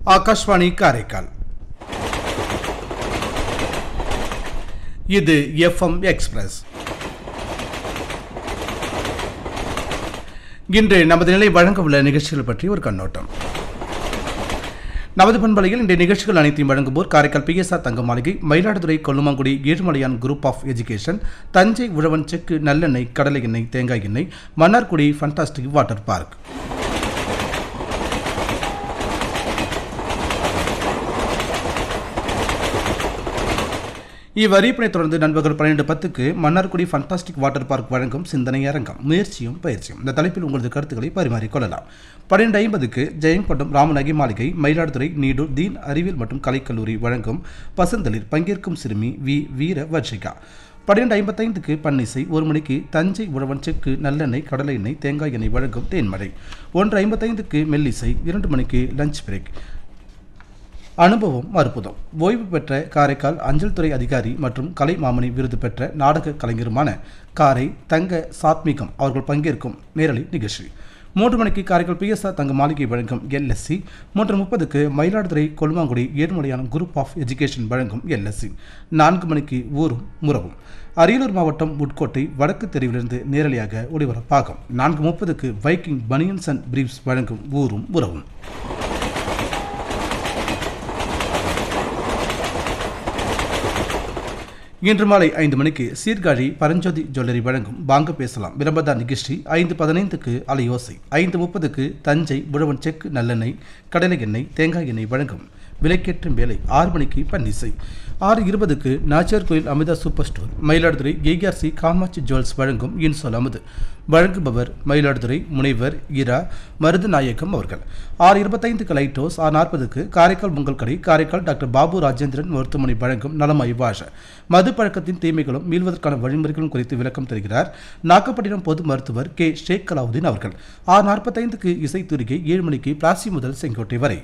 ஆகாஷ்வாணி காரைக்கால் இது FM express இன்று நமது நிலை வழங்க உள்ள நிகழ்ச்சிகள் பற்றி ஒரு கண்ணோட்டம் நமது பண்பலையில் இன்றைய நிகழ்ச்சிகள் அனைத்தையும் வழங்குவோர் Karaikal PSR Thanga Maligai Mayiladuthurai Kollumangudi Ezhumalaiyan group of education Thanjai Uzhavan செக்கு நல்லெண்ணெய் கடலை எண்ணெய் தேங்காய் எண்ணெய் மன்னார்குடி ஃபண்டாஸ்டிக் வாட்டர் பார்க் இவ்வறிவிப்பை தொடர்ந்து நண்பர்கள் பன்னிரண்டு பத்துக்கு மன்னார்குடி ஃபண்டாஸ்டிக் வாட்டர் பார்க் வழங்கும் சிந்தனை அரங்கம் முயற்சியும் பயிற்சியும் இந்த தலைப்பில் உங்களது கருத்துக்களை பரிமாறிக்கொள்ளலாம் பன்னிரண்டு ஐம்பதுக்கு ஜெயங்கொண்டம் ராமநகி மாளிகை மயிலாடுதுறை நீடூர் தீன் அறிவியல் மற்றும் கலைக்கல்லூரி வழங்கும் பசந்தளிர் பங்கேற்கும் சிறுமி வி வீர வர்ஷிகா பன்னிரண்டு ஐம்பத்தைந்துக்கு பன்னிசை ஒரு மணிக்கு தஞ்சை உழவன் செக்கு நல்லெண்ணெய் கடலை எண்ணெய் தேங்காய் எண்ணெய் வழங்கும் தேன்மழை ஒன்று ஐம்பத்தைந்துக்கு மெல்லிசை இரண்டு மணிக்கு லஞ்ச் பிரேக் அனுபவம் அற்புதம் ஓய்வு பெற்ற காரைக்கால் அஞ்சல் துறை அதிகாரி மற்றும் கலை மாமணி விருது பெற்ற நாடக கலைஞருமான காரை தங்க சாத்மிகம் அவர்கள் பங்கேற்கும் நேரலை நிகழ்ச்சி மூன்று மணிக்கு காரைக்கால் பிஎஸ்ஆர் தங்க மாளிகை வழங்கும் எல்எஸ்சி மூன்று முப்பதுக்கு மயிலாடுதுறை கொல்லுமாங்குடி ஏழுமலையானம் குரூப் ஆஃப் எஜுகேஷன் வழங்கும் எல்எஸ்சி நான்கு மணிக்கு ஊரும் முறவும் அரியலூர் மாவட்டம் உட்கோட்டை வடக்கு தெருவிலிருந்து நேரலையாக ஒளிபரப்பாகும் நான்கு முப்பதுக்கு வைக்கிங் பனியன்ஸ் அண்ட் பிரீப்ஸ் வழங்கும் ஊரும் உறவும் இன்று மாலை ஐந்து மணிக்கு சீர்காழி பரஞ்சோதி ஜுவல்லரி வழங்கும் வாங்க பேசலாம் விளம்பரதார் நிகழ்ச்சி ஐந்து பதினைந்துக்கு அலையோசை ஐந்து முப்பதுக்கு தஞ்சை புழவன் செக்கு நல்லெண்ணெய் கடலை எண்ணெய் தேங்காய் எண்ணெய் வழங்கும் விலைக்கேற்றும் வேலை ஆறு மணிக்கு பன்னிசை ஆறு இருபதுக்கு Nachiyar Koil Amitha super store Mayiladuthurai ARC Kamatchi jewels வழங்கும் இன்சொல் அமுது வழங்குபவர் மயிலாடுதுறை முனைவர் இரா மருதுநாயகம் அவர்கள் ஆறு இருபத்தைந்துக்கு லைட் ஹவுஸ் ஆறு நாற்பதுக்கு காரைக்கால் உங்கள் கடை காரைக்கால் டாக்டர் பாபு ராஜேந்திரன் மருத்துவமனை வழங்கும் நலமாய் வாஷ மது பழக்கத்தின் தீமைகளும் மீள்வதற்கான வழிமுறைகளும் குறித்து விளக்கம் தருகிறார் நாகப்பட்டினம் பொது மருத்துவர் கே ஷேக் கலாவுதீன் அவர்கள் ஆறு நாற்பத்தைந்துக்கு இசைத்துறிகை ஏழு மணிக்கு பிளாசி முதல் செங்கோட்டை வரை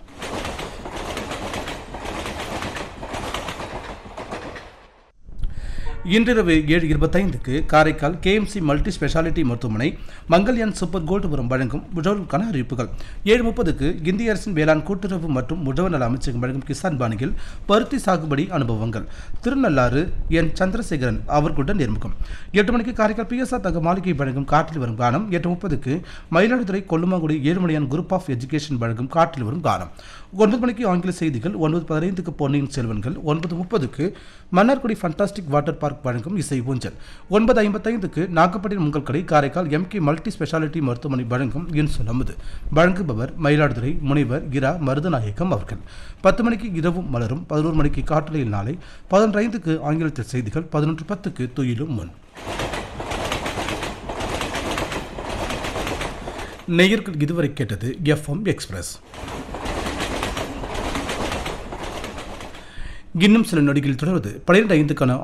இன்றிரவு ஏழு இருபத்தைந்துக்கு காரைக்கால் கேஎம்சி மல்டி ஸ்பெஷாலிட்டி மருத்துவமனை மங்கல்யான் சூப்பர் கோல்டுபுரம் வழங்கும் முழவர்களுக்கான அறிவிப்புகள் ஏழு முப்பதுக்கு இந்திய அரசின் வேளாண் கூட்டுறவு மற்றும் உழவு நல அமைச்சகம் வழங்கும் கிசான் பாணியில் பருத்தி சாகுபடி அனுபவங்கள் திருநள்ளாறு என் சந்திரசேகரன் அவர்களுடன் நேர்முகம் எட்டு மணிக்கு காரைக்கால் பிஎஸ்ஆர் தங்க மாளிகை வழங்கும் காற்றில் வரும் கானம் எட்டு முப்பதுக்கு Mayiladuthurai Kollumangudi Ezhumalaiyan group of education வழங்கும் காற்றில் வரும் கானம் ஒன்பது மணிக்கு ஆங்கில செய்திகள் ஒன்பது பதினைந்துக்கு பொன்னியின் செல்வன்கள் ஒன்பது முப்பதுக்கு மன்னார்குடி ஃபண்டாஸ்டிக் வாட்டர் பார்க் வழங்கும் இசை ஊஞ்சல் ஒன்பது ஐம்பத்தைந்துக்கு நாகப்பட்டினம் உங்கள் கடை காரைக்கால் எம்கே மல்டி ஸ்பெஷாலிட்டி மருத்துவமனை வழங்கும் இன்சொல் அமுது வழங்குபவர் மயிலாடுதுறை முனைவர் இரா மருதநாயகம் அவர்கள் பத்து மணிக்கு இரவும் மலரும் பதினோரு மணிக்கு காட்டலையில் நாளை பதினொன்று ஐந்துக்கு ஆங்கிலத்தில் செய்திகள் பதினொன்று பத்துக்கு துயிலும் முன் நேயர்கள் இதுவரை கேட்டது எஃப்எம் எக்ஸ்பிரஸ் இன்னும் சில நொடிகள் தொடர்வது பன்னிரண்டு ஐந்துக்கான